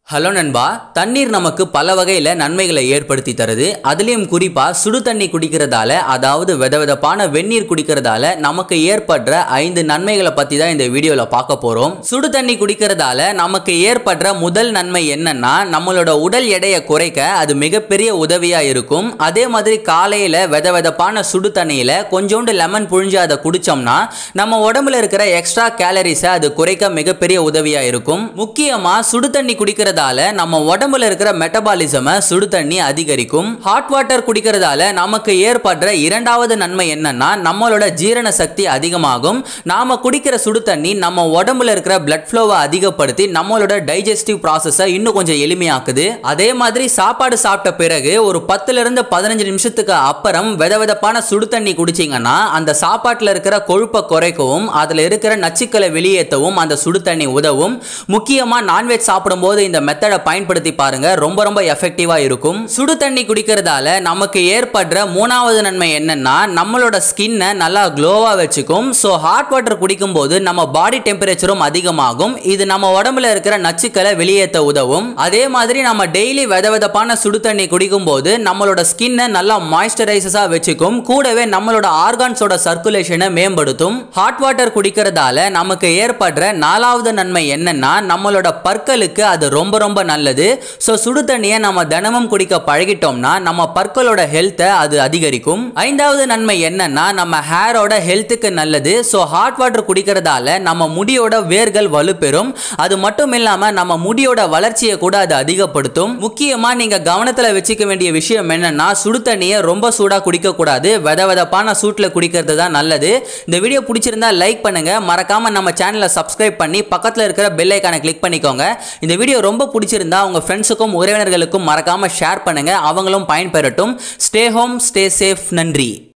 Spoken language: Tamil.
ஹலோ நண்பா தண்ணீர் நமக்கு பல வகையில் நன்மைகளை ஏற்படுத்தி தருது அதுலேயும் குறிப்பாக சுடு தண்ணி குடிக்கிறதால அதாவது வித விதப்பான வெந்நீர் குடிக்கிறதால நமக்கு ஏற்படுற ஐந்து நன்மைகளை பற்றி தான் இந்த வீடியோவில் பார்க்க போகிறோம் சுடு தண்ணி குடிக்கிறதால நமக்கு ஏற்படுற முதல் நன்மை என்னன்னா நம்மளோட உடல் எடையை குறைக்க அது மிகப்பெரிய உதவியாக இருக்கும் அதே மாதிரி காலையில் வித விதப்பான சுடு தண்ணியில் கொஞ்சோண்டு லெமன் புழிஞ்சு அதை குடித்தோம்னா நம்ம உடம்புல இருக்கிற எக்ஸ்ட்ரா கேலரிஸை அது குறைக்க மிகப்பெரிய உதவியாக இருக்கும் முக்கியமாக சுடு தண்ணி குடிக்கிறதால நம்ம உடம்புல இருக்கிற மெட்டபாலிசமை சுடு தண்ணி அதிகரிக்கும் ஹாட் வாட்டர் குடிக்கிறதால நமக்கு ஏற்படுற இரண்டாவது நன்மை என்னன்னா நம்மளோட ஜீரண சக்தி அதிகமாகும் நாம குடிக்கிற சுடு தண்ணி நம்ம உடம்புல இருக்கிற பிளட் ஃப்ளோவை அதிகப்படுத்தி நம்மளோட டைஜஸ்டிவ் ப்ராசஸை இன்னும் கொஞ்சம் எளிமையாக்குது அதே மாதிரி சாப்பாடு சாப்பிட்ட பிறகு ஒரு பத்துல இருந்து பதினஞ்சு நிமிஷத்துக்கு அப்புறம் வித விதப்பான சுடு தண்ணி குடிச்சிங்கன்னா அந்த சாப்பாட்டில் இருக்கிற கொழுப்பை குறைக்கவும் அதில் இருக்கிற நச்சுக்களை வெளியேற்றவும் அந்த சுடு தண்ணி உதவும் முக்கியமாக நான்வெஜ் சாப்பிடும்போது இந்த மெத்தடை பயன்படுத்தி பாருங்க ரொம்ப ரொம்ப எஃபெக்டிவாக இருக்கும் சுடு தண்ணி குடிக்கிறதால நமக்கு ஏற்படுற மூணாவது நன்மை என்னன்னா நம்மளோட ஸ்கின்னை நல்லா க்ளோவாக வச்சுக்கும் ஸோ ஹாட் வாட்டர் குடிக்கும்போது நம்ம பாடி டெம்பரேச்சரும் அதிகமாகும் இது நம்ம உடம்புல இருக்கிற நச்சுக்களை வெளியேற்ற உதவும் அதே மாதிரி நம்ம டெய்லி வித விதப்பான சுடு தண்ணி குடிக்கும்போது நம்மளோட ஸ்கின்னை நல்லா மாய்ஸ்சரைசஸாக வச்சுக்கும் கூடவே நம்மளோட ஆர்கான்ஸோட சர்க்குலேஷனை மேம்படுத்தும் ஹாட் வாட்டர் குடிக்கிறதால நமக்கு ஏற்படுற நாலாவது நன்மை என்னன்னா நம்மளோட பற்களுக்கு அது ரொம்ப ரொம்ப நல்லது ஸோ சுடு தண்ணியை நம்ம தினமும் குடிக்க பழகிட்டோம்னா நம்ம பற்களோட ஹெல்த்தை அது அதிகரிக்கும் ஐந்தாவது நன்மை என்னன்னா நம்ம ஹேரோட ஹெல்த்துக்கு நல்லது ஸோ ஹாட் வாட்டர் குடிக்கிறதால நம்ம முடியோட வேர்கள் வலுப்பெறும் அது மட்டும் இல்லாம நம்ம முடியோட வளர்ச்சியை கூட அது அதிகப்படுத்தும் முக்கியமா நீங்க கவனத்துல வச்சுக்க வேண்டிய விஷயம் என்னன்னா சுடு தண்ணியை ரொம்ப சூடா குடிக்க கூடாது வித விதப்பான சூட்ல குடிக்கிறது தான் நல்லது இந்த வீடியோ பிடிச்சிருந்தா லைக் பண்ணுங்க மறக்காம நம்ம சேனலை சப்ஸ்கிரைப் பண்ணி பக்கத்துல இருக்கிற பெல் ஐக்கானை கிளிக் பண்ணிக்கோங்க இந்த வீடியோ ரொம்ப பிடிச்சிருந்தா உங்க ஃப்ரெண்ட்ஸுக்கும் உறவினர்களுக்கும் மறக்காம ஷேர் பண்ணுங்க அவங்களும் பயன்பெறட்டும் ஸ்டே ஹோம் ஸ்டே சேஃப் நன்றி